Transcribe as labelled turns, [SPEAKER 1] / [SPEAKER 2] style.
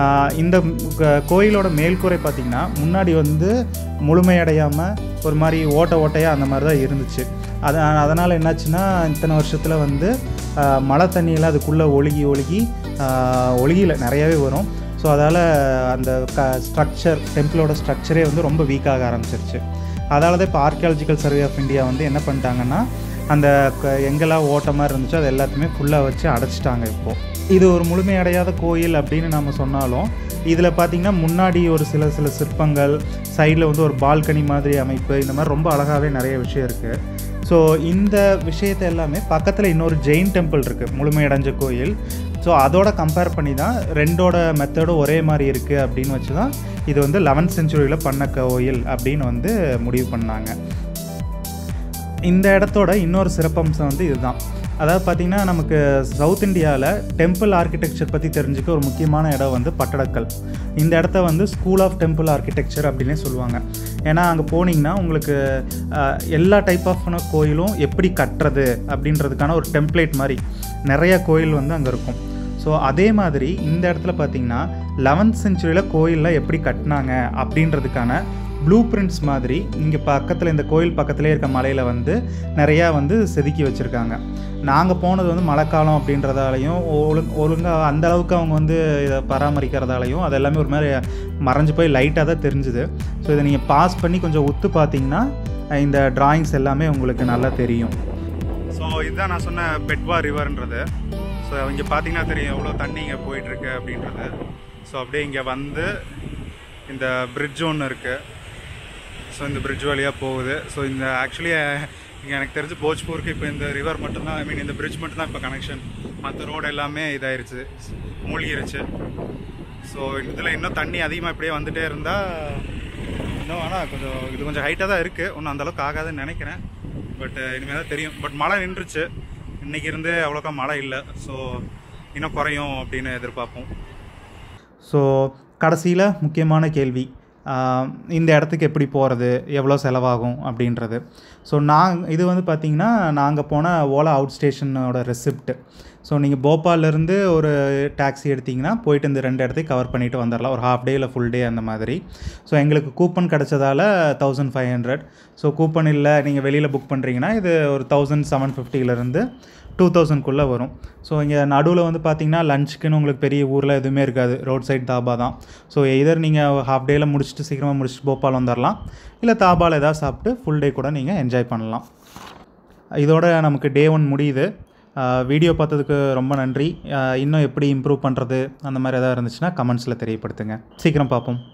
[SPEAKER 1] ஆஹ் இந்த க- கோயிலோட மேல்கூரை பார்த்திங்கன்னா முன்னாடி வந்து முழுமையடையாமல் ஒரு மாதிரி ஓட்ட ஓட்டையாக அந்த மாதிரி தான் இருந்துச்சு அது அதனால் என்னாச்சுன்னா இத்தனை வருஷத்தில் வந்து ஆஹ் மழை தண்ணியெல்லாம் அதுக்குள்ளே ஒழுகி ஒழுகி ஆஹ் ஒழுகியில் நிறையாவே வரும் ஸோ அதால் அந்த க ஸ்ட்ரக்சர் டெம்பிளோட ஸ்ட்ரக்சரே வந்து ரொம்ப வீக்காக ஆரம்பிச்சிருச்சு அதால தான் இப்போ ஆர்கியாலஜிக்கல் சர்வே ஆஃப் இந்தியா வந்து என்ன பண்ணிட்டாங்கன்னா அந்த க- எங்கெல்லாம் ஓட்டமாக இருந்துச்சோ அது எல்லாத்தையுமே ஃபுல்லாக வச்சு அடைச்சிட்டாங்க இப்போது இது ஒரு முழுமையடையாத கோயில் அப்படின்னு நம்ம சொன்னாலும் இதில் பார்த்திங்கன்னா முன்னாடி ஒரு சில சில சிற்பங்கள் சைடில் வந்து ஒரு பால்கனி மாதிரி அமைப்பு இந்த மாதிரி ரொம்ப அழகாகவே நிறைய விஷயம் இருக்குது ஸோ இந்த விஷயத்தை எல்லாமே பக்கத்தில் இன்னொரு ஜெயின் டெம்பிள் இருக்குது முழுமையடைஞ்ச கோயில் ஸோ அதோட கம்பேர் பண்ணி தான் ரெண்டோட மெத்தடும் ஒரே மாதிரி இருக்குது அப்படின்னு வச்சு தான் இது வந்து லெவன்த் செஞ்சுரியில் பண்ண கோயில் அப்படின்னு வந்து முடிவு பண்ணாங்க இந்த இடத்தோட இன்னொரு சிறப்பம்சம் வந்து இதுதான் அதாவது பார்த்திங்கன்னா நமக்கு சவுத் இந்தியாவில் டெம்பிள் ஆர்கிடெக்சர் பற்றி தெரிஞ்சுக்க ஒரு முக்கியமான இடம் வந்து பட்டடக்கல் இந்த இடத்த வந்து ஸ்கூல் ஆஃப் டெம்பிள் ஆர்கிடெக்சர் அப்படின்னே சொல்லுவாங்க ஏன்னா அங்கே போனீங்கன்னா உங்களுக்கு அஹ், எல்லா டைப் ஆஃப் கோயிலும் எப்படி கட்டுறது அப்படின்றதுக்கான ஒரு டெம்ப்ளேட் மாதிரி நிறைய கோயில் வந்து அங்கே இருக்கும் ஸோ அதே மாதிரி இந்த இடத்துல பார்த்தீங்கன்னா லெவன்த் செஞ்சுரியில் கோயிலில் எப்படி கட்டினாங்க அப்படின்றதுக்கான ப்ளூ பிரிண்ட்ஸ் மாதிரி இங்கே பக்கத்தில் இந்த கோயில் பக்கத்துலேயே இருக்க மலையில் வந்து நிறையா வந்து செதுக்கி வச்சுருக்காங்க நாங்கள் போனது வந்து மழைக்காலம் அப்படின்றதாலையும் ஒழுங் ஒழுங்காக அந்த அளவுக்கு அவங்க வந்து இதை பராமரிக்கிறதாலையும் அது எல்லாமே ஒரு மாதிரி மறைஞ்சு போய் லைட்டாக தான் தெரிஞ்சுது ஸோ இதை நீங்கள் பாஸ் பண்ணி கொஞ்சம் ஒத்து பார்த்தீங்கன்னா இந்த டிராயிங்ஸ் எல்லாமே உங்களுக்கு நல்லா தெரியும் ஸோ இதுதான் நான் சொன்ன பெட்வா ரிவர்ன்றது ஸோ இங்கே பார்த்தீங்கன்னா தெரியும் எவ்வளோ தண்ணி இங்கே போயிட்டுருக்கு அப்படின்றது ஸோ அப்படியே இங்கே வந்து இந்த பிரிட்ஜ் ஒன்று இருக்குது ஸோ இந்த பிரிட்ஜ் வழியாக போகுது ஸோ இந்த ஆக்சுவலி இங்கே எனக்கு தெரிஞ்சு போஜ்பூருக்கு இப்போ இந்த ரிவர் மட்டும்தான் ஐ மீன் இந்த பிரிட்ஜ் மட்டும்தான் இப்போ கனெக்ஷன் மற்ற ரோடு எல்லாமே இதாயிருச்சு மூழ்கிருச்சு ஸோ இதில் இன்னும் தண்ணி அதிகமாக இப்படியே வந்துட்டே இருந்தால் இன்னும் ஆனால் கொஞ்சம் இது கொஞ்சம் ஹைட்டாக தான் இருக்குது ஒன்றும் அந்தளவுக்கு ஆகாதுன்னு நினைக்கிறேன் பட் இனிமேல் தான் தெரியும் பட் மழை நின்றுச்சு இன்னைக்கு இருந்து அவ்வளோக்கா மழை இல்லை ஸோ இன்னும் குறையும் அப்படின்னு எதிர்பார்ப்போம் ஸோ கடைசியில் முக்கியமான கேள்வி ஆஹ் இந்த இடத்துக்கு எப்படி போகிறது எவ்வளோ செலவாகும் அப்படின்றது ஸோ நான் இது வந்து பார்த்திங்கன்னா நாங்கள் போன ஓலா அவுட் ஸ்டேஷனோட ரெசிப்ட் ஸோ நீங்கள் போபால்லேருந்து ஒரு டாக்ஸி எடுத்தீங்கன்னா போயிட்டு இந்த ரெண்டு இடத்தையும் கவர் பண்ணிட்டு வந்துடலாம் ஒரு ஹாஃப் டே இல்லை ஃபுல் டே அந்த மாதிரி ஸோ எங்களுக்கு கூப்பன் கிடச்சதால thousand five hundred so coupon இல்லை நீங்கள் வெளியில் புக் பண்ணுறீங்கன்னா இது ஒரு தௌசண்ட் செவன் ஃபிஃப்டியிலேருந்து டூ தௌசண்ட்குள்ளே வரும் ஸோ இங்கே நடுவில் வந்து பார்த்தீங்கன்னா லஞ்சுக்குன்னு உங்களுக்கு பெரிய ஊரில் எதுவுமே இருக்காது ரோட் சைட் தாபா தான் ஸோ எதர் நீங்கள் ஹாஃப் டேயில் முடிச்சுட்டு சீக்கிரமாக முடிச்சுட்டு போபால் வந்துடலாம் இல்லை தாபாவில் ஏதாவது சாப்பிட்டு ஃபுல் டே கூட நீங்கள் என்ஜாய் பண்ணலாம் இதோட நமக்கு டே ஒன் முடியுது வீடியோ பார்த்ததுக்கு ரொம்ப நன்றி ஆஹ் இன்னும் எப்படி இம்ப்ரூவ் பண்ணுறது அந்த மாதிரி எதாவது இருந்துச்சுன்னா கமெண்ட்ஸில் தெரியப்படுத்துங்க சீக்கிரம் பார்ப்போம்